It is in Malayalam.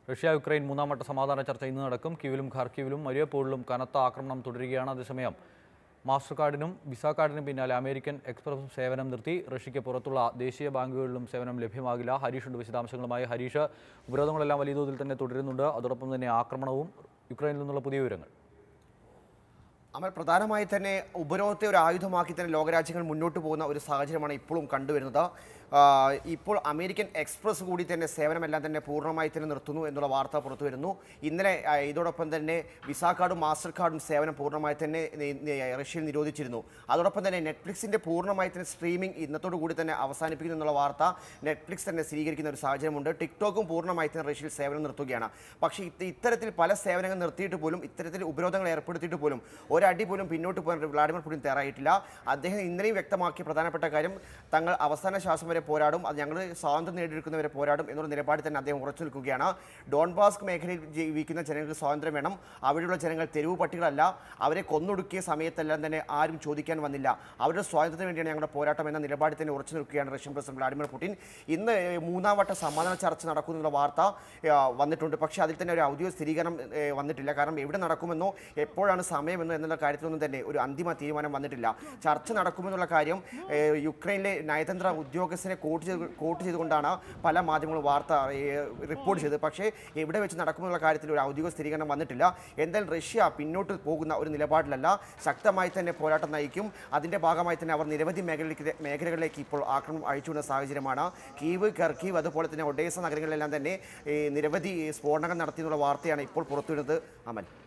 റഷ്യ യുക്രൈൻ മൂന്നാം വട്ട സമാധാന ചർച്ച ഇന്ന് നടക്കും കീവിലും ഖാർക്കീവിലും മരിയപ്പോളിലും കനത്ത ആക്രമണം തുടരുകയാണ് അതേസമയം മാസ്റ്റർ കാർഡിനും വിസ കാർഡിനും പിന്നാലെ അമേരിക്കൻ എക്സ്പ്രസും സേവനം നിർത്തി റഷ്യയ്ക്ക് പുറത്തുള്ള ദേശീയ ബാങ്കുകളിലും സേവനം ലഭ്യമാകില്ല ഹരീഷുണ്ട് വിശദാംശങ്ങളുമായി ഹരീഷ് ഉപരോധങ്ങളെല്ലാം വലിയ തോതിൽ തന്നെ തുടരുന്നുണ്ട് അതോടൊപ്പം തന്നെ ആക്രമണവും യുക്രൈനിൽ നിന്നുള്ള പുതിയ വിവരങ്ങൾ അമൽ പ്രധാനമായി തന്നെ ഉപരോധത്തെ ഒരു ആയുധമാക്കി തന്നെ ലോകരാജ്യങ്ങൾ മുന്നോട്ട് പോകുന്ന ഒരു സാഹചര്യമാണ് ഇപ്പോഴും കണ്ടുവരുന്നത് ആ, ഇപ്പോൾ അമേരിക്കൻ എക്സ്പ്രസ് കൂടി തന്നെ സേവനമെല്ലാം തന്നെ പൂർണ്ണമായി തന്നെ നിർത്തുന്നു എന്നുള്ള വാർത്ത പുറത്തു വരുന്നു ഇന്നലെ ആ, ഇതോടൊപ്പം തന്നെ വിസ കാർഡും മാസ്റ്റർ കാർഡും സേവനം പൂർണ്ണമായി തന്നെ നി- നി- റഷ്യയിൽ നിരോധിച്ചിരുന്നു അതോടൊപ്പം തന്നെ നെറ്റ്ഫ്ലിക്സിന്റെ പൂർണ്ണമായി തന്നെ സ്ട്രീമിംഗ് ഇന്നത്തോടു കൂടി തന്നെ അവസാനിപ്പിക്കുന്നു എന്നുള്ള വാർത്ത നെറ്റ്ഫ്ലിക്സ് തന്നെ സ്ഥിരീകരിക്കുന്ന ഒരു സാഹചര്യമുണ്ട് ടിക്ടോക്കും പൂർണ്ണമായി തന്നെ റഷ്യയിൽ സേവനം നിർത്തുകയാണ് പക്ഷേ ഇത് ഇത്തരത്തിൽ പല സേവനങ്ങൾ നിർത്തിയിട്ട് പോലും ഇത്തരത്തിൽ ഉപരോധങ്ങൾ ഏർപ്പെടുത്തിയിട്ട് പോലും ഒരടി പോലും പിന്നോട്ട് പോകാൻ വ്ളാഡിമിർ പുടിൻ തയ്യാറായിട്ടില്ല അദ്ദേഹം ഇന്നലെയും വ്യക്തമാക്കിയ പ്രധാനപ്പെട്ട കാര്യം തങ്ങൾ അവസാന ശ്വാസം വരെ പോരാടും അത് ഞങ്ങൾ സ്വാതന്ത്ര്യം നേടിയെടുക്കുന്നവരെ പോരാടും എന്നുള്ള നിലപാടിൽ തന്നെ അദ്ദേഹം ഉറച്ചു നിൽക്കുകയാണ് ഡോൺബാസ്ക് മേഖലയിൽ ജീവിക്കുന്ന ജനങ്ങൾക്ക് സ്വാതന്ത്ര്യം വേണം അവിടെയുള്ള ജനങ്ങൾ തെരുവ് പട്ടികളല്ല അവരെ കൊന്നൊടുക്കിയ സമയത്തെല്ലാം തന്നെ ആരും ചോദിക്കാൻ വന്നില്ല അവരുടെ സ്വാതന്ത്ര്യത്തിന് വേണ്ടിയാണ് ഞങ്ങളുടെ പോരാട്ടം എന്ന നിലപാടിൽ തന്നെ ഉറച്ചു നിൽക്കുകയാണ് റഷ്യൻ പ്രസിഡന്റ് വ്ളാഡിമിർ പുടിൻ ഇന്ന് ഏഹ്, മൂന്നാം വട്ട സമാധാന ചർച്ച നടക്കുന്നുള്ള വാർത്ത ഏഹ്, വന്നിട്ടുണ്ട് പക്ഷേ അതിൽ തന്നെ ഒരു ഔദ്യോഗിക സ്ഥിരീകരണം ഏഹ്, വന്നിട്ടില്ല കാരണം എവിടെ നടക്കുമെന്നോ എപ്പോഴാണ് സമയമെന്നോ എന്നുള്ള കാര്യത്തിലൊന്നും തന്നെ ഒരു അന്തിമ തീരുമാനം വന്നിട്ടില്ല ചർച്ച നടക്കുമെന്നുള്ള കാര്യം ഏഹ്, യുക്രൈനിലെ നയതന്ത്ര ഉദ്യോഗസ്ഥനെ കോട്ട് ചെയ്ത് കോട്ട് ചെയ്തുകൊണ്ടാണ് പല മാധ്യമങ്ങളും വാർത്ത ഏഹ്, റിപ്പോർട്ട് ചെയ്തത് പക്ഷേ എവിടെ വെച്ച് നടക്കുമെന്നുള്ള കാര്യത്തിൽ ഒരു ഔദ്യോഗിക സ്ഥിരീകരണം വന്നിട്ടില്ല എന്തായാലും റഷ്യ പിന്നോട്ട് പോകുന്ന ഒരു നിലപാടിലല്ല ശക്തമായി തന്നെ പോരാട്ടം നയിക്കും അതിൻ്റെ ഭാഗമായി തന്നെ അവർ നിരവധി മേഖലയിലേക്ക് മേഖലകളിലേക്ക് ഇപ്പോൾ ആക്രമണം അഴിച്ചുവിടുന്ന സാഹചര്യമാണ് കീവ് കർക്കീവ് അതുപോലെ തന്നെ ഒഡേസ നഗരങ്ങളിലെല്ലാം തന്നെ ഏഹ്, നിരവധി സ്ഫോടനങ്ങൾ നടത്തിയെന്നുള്ള വാർത്തയാണ് ഇപ്പോൾ പുറത്തുവരുന്നത് അമൽ